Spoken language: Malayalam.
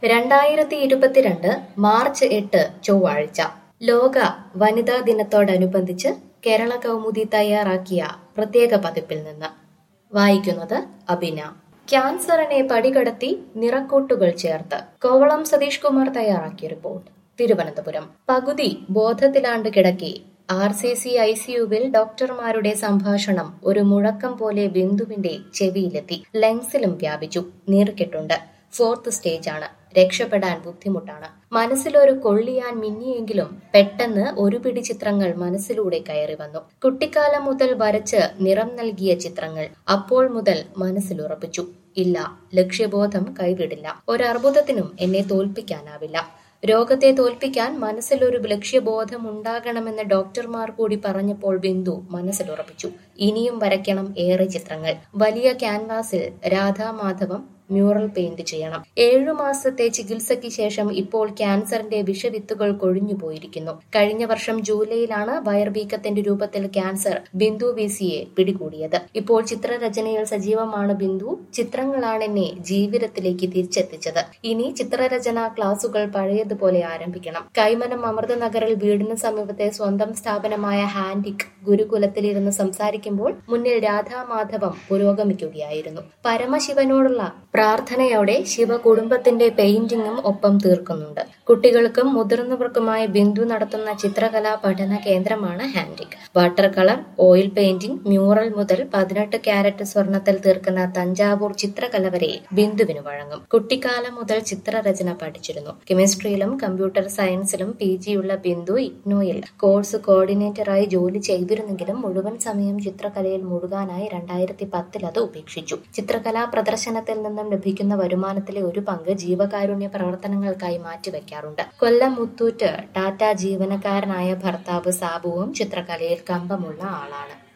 രണ്ടായിരത്തി ഇരുപത്തിരണ്ട് മാർച്ച് എട്ട് ചൊവ്വാഴ്ച ലോക വനിതാ ദിനത്തോടനുബന്ധിച്ച് കേരള കൗമുദി തയ്യാറാക്കിയ പ്രത്യേക പതിപ്പിൽ നിന്ന് വായിക്കുന്നത് അബിന ക്യാൻസറിനെ പടികടത്തി നിറക്കൂട്ടുകൾ ചേർത്ത് കോവളം സതീഷ് കുമാർ തയ്യാറാക്കിയ റിപ്പോർട്ട് തിരുവനന്തപുരം പകുതി ബോധത്തിലാണ്ട് കിടക്കി ആർ സി സി ഐ സിയുവിൽ ഡോക്ടർമാരുടെ സംഭാഷണം ഒരു മുഴക്കം പോലെ ബിന്ദുവിന്റെ ചെവിയിലെത്തി ലങ്സിലും വ്യാപിച്ചു നീർക്കെട്ടുണ്ട് ഫോർത്ത് സ്റ്റേജ് ആണ് രക്ഷപ്പെടാൻ ബുദ്ധിമുട്ടാണ് മനസ്സിലൊരു കൊള്ളിയാൻ മിന്നിയെങ്കിലും പെട്ടെന്ന് ഒരു പിടി ചിത്രങ്ങൾ മനസ്സിലൂടെ കയറി വന്നു കുട്ടിക്കാലം മുതൽ വരച്ച് നിറം നൽകിയ ചിത്രങ്ങൾ അപ്പോൾ മുതൽ മനസ്സിലുറപ്പിച്ചു ഇല്ല ലക്ഷ്യബോധം കൈവിടില്ല ഒരർബുദത്തിനും എന്നെ തോൽപ്പിക്കാനാവില്ല രോഗത്തെ തോൽപ്പിക്കാൻ മനസ്സിലൊരു ലക്ഷ്യബോധം ഉണ്ടാകണമെന്ന് ഡോക്ടർമാർ കൂടി പറഞ്ഞപ്പോൾ ബിന്ദു മനസ്സിലുറപ്പിച്ചു ഇനിയും വരയ്ക്കണം ഏറെ ചിത്രങ്ങൾ വലിയ ക്യാൻവാസിൽ രാധാമാധവം മ്യൂറൽ പെയിന്റ് ചെയ്യണം ഏഴു മാസത്തെ ചികിത്സയ്ക്ക് ശേഷം ഇപ്പോൾ ക്യാൻസറിന്റെ വിഷവിത്തുകൾ കൊഴിഞ്ഞു പോയിരിക്കുന്നു കഴിഞ്ഞ വർഷം ജൂലൈയിലാണ് വയർവീക്കത്തിന്റെ രൂപത്തിൽ ക്യാൻസർ ബിന്ദു വി സിയെ പിടികൂടിയത് ഇപ്പോൾ ചിത്രരചനയിൽ സജീവമാണ് ബിന്ദു ചിത്രങ്ങളാണ് എന്നെ ജീവിതത്തിലേക്ക് തിരിച്ചെത്തിച്ചത് ഇനി ചിത്രരചന ക്ലാസുകൾ പഴയതുപോലെ ആരംഭിക്കണം കൈമനം അമൃതനഗറിൽ വീടിന് സമീപത്തെ സ്വന്തം സ്ഥാപനമായ ഹാൻഡിക് ഗുരുകുലത്തിലിരുന്ന് സംസാരിക്കുമ്പോൾ മുന്നിൽ രാധാമാധവം പുരോഗമിക്കുകയായിരുന്നു പരമശിവനോടുള്ള പ്രാർത്ഥനയോടെ ശിവ കുടുംബത്തിന്റെ പെയിന്റിങ്ങും ഒപ്പം തീർക്കുന്നുണ്ട് കുട്ടികൾക്കും മുതിർന്നവർക്കുമായി ബിന്ദു നടത്തുന്ന ചിത്രകലാ പഠന കേന്ദ്രമാണ് ഹാൻഡിക് water colour oil painting mural മുതൽ പതിനെട്ട് ക്യാരറ്റ് സ്വർണത്തിൽ തീർക്കുന്ന തഞ്ചാവൂർ ചിത്രകല വരെ ബിന്ദുവിന് വഴങ്ങും കുട്ടിക്കാലം മുതൽ ചിത്രരചന പഠിച്ചിരുന്നു കെമിസ്ട്രിയിലും കമ്പ്യൂട്ടർ സയൻസിലും പി ജിയുള്ള ബിന്ദു ഇഗ്നോയിൽ കോഴ്സ് കോർഡിനേറ്ററായി ജോലി ചെയ്തിരുന്നെങ്കിലും മുഴുവൻ സമയം ചിത്രകലയിൽ മുഴുകാനായി രണ്ടായിരത്തി പത്തിൽ അത് ഉപേക്ഷിച്ചു ചിത്രകലാ പ്രദർശനത്തിൽ നിന്നും ലഭിക്കുന്ന വരുമാനത്തിലെ ഒരു പങ്ക് ജീവകാരുണ്യ പ്രവർത്തനങ്ങൾക്കായി മാറ്റിവെക്കാറുണ്ട് കൊല്ലം മുത്തൂറ്റ് ടാറ്റ ജീവനക്കാരനായ ഭർത്താവ് സാബുവും ചിത്രകലയിൽ കമ്പമുള്ള ആളാണ്